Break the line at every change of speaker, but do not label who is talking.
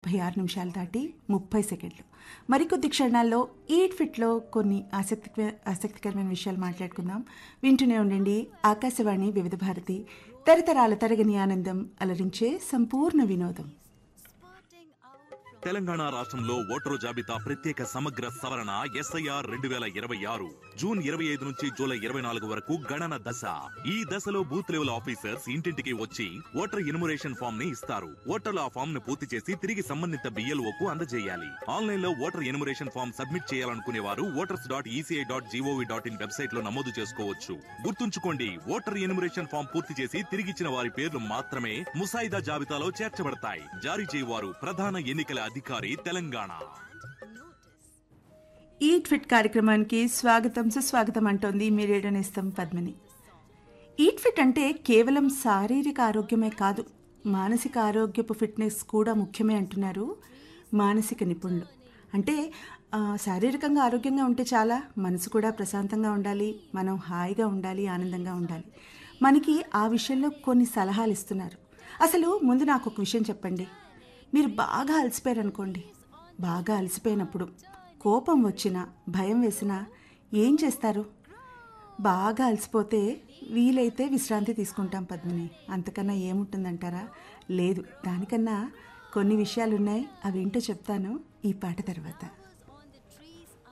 నలభై ఆరు నిమిషాలు దాటి ముప్పై సెకండ్లు మరికొద్ది క్షణాల్లో ఈట్ ఫిట్లో కొన్ని ఆసక్తి ఆసక్తికరమైన విషయాలు మాట్లాడుకుందాం వింటూనే ఉండండి ఆకాశవాణి వివిధ భారతి తరతరాల తరగని ఆనందం అలరించే సంపూర్ణ వినోదం
తెలంగాణ రాష్ట్రంలో ఓటరు జాబితా ప్రత్యేక సమగ్ర సవరణ ఎస్ఐఆర్ రెండు వేల ఇరవై ఆరు జూన్ ఇరవై ఐదు నుంచి జూలై ఇరవై నాలుగు వరకు గణన దశ ఈ దశలో బూత్ లెవెల్ ఆఫీసర్స్ ఇంటింటికి వచ్చి ఓటర్ ఇన్మురేషన్ ఫామ్ ని ఇస్తారు ఓటర్లు ఆ ఫామ్ ను పూర్తి చేసి తిరిగి సంబంధిత బిఎల్ఓ కు అందజేయాలి ఆన్లైన్ లో ఓటర్ ఇన్మురేషన్ ఫామ్ సబ్మిట్ చేయాలనుకునే వారు voters dot ECI dot GOV dot in website లో నమోదు చేసుకోవచ్చు గుర్తుంచుకోండి ఓటర్ ఇన్మురేషన్ ఫామ్ పూర్తి చేసి తిరిగిచ్చిన వారి పేర్లు మాత్రమే ముసాయిదా జాబితాలో చేర్చబడతాయి జారీ చేయవారు ప్రధాన ఎన్నికల అధికారి తెలంగాణ
ఈట్ ఫిట్ కార్యక్రమానికి స్వాగతం సుస్వాగతం అంటోంది మీ రేడియో నేస్తం పద్మిని ఈట్ ఫిట్ అంటే కేవలం శారీరక ఆరోగ్యమే కాదు మానసిక ఆరోగ్యపు ఫిట్నెస్ కూడా ముఖ్యమే అంటున్నారు మానసిక నిపుణులు అంటే ఆ, శారీరకంగా ఆరోగ్యంగా ఉంటే చాలా మనసు కూడా ప్రశాంతంగా ఉండాలి మనం హాయిగా ఉండాలి ఆనందంగా ఉండాలి మనకి ఆ విషయంలో కొన్ని సలహాలు ఇస్తున్నారు అసలు ముందు నాకు ఒక విషయం చెప్పండి మీరు బాగా అలసిపోయారనుకోండి బాగా అలసిపోయినప్పుడు కోపం వచ్చినా భయం వేసినా ఏం చేస్తారు బాగా అలసిపోతే వీలైతే విశ్రాంతి తీసుకుంటాం పద్మిని అంతకన్నా ఏముంటుందంటారా లేదు దానికన్నా కొన్ని విషయాలున్నాయి అవి ఏంటో చెప్తాను ఈ పాట తర్వాత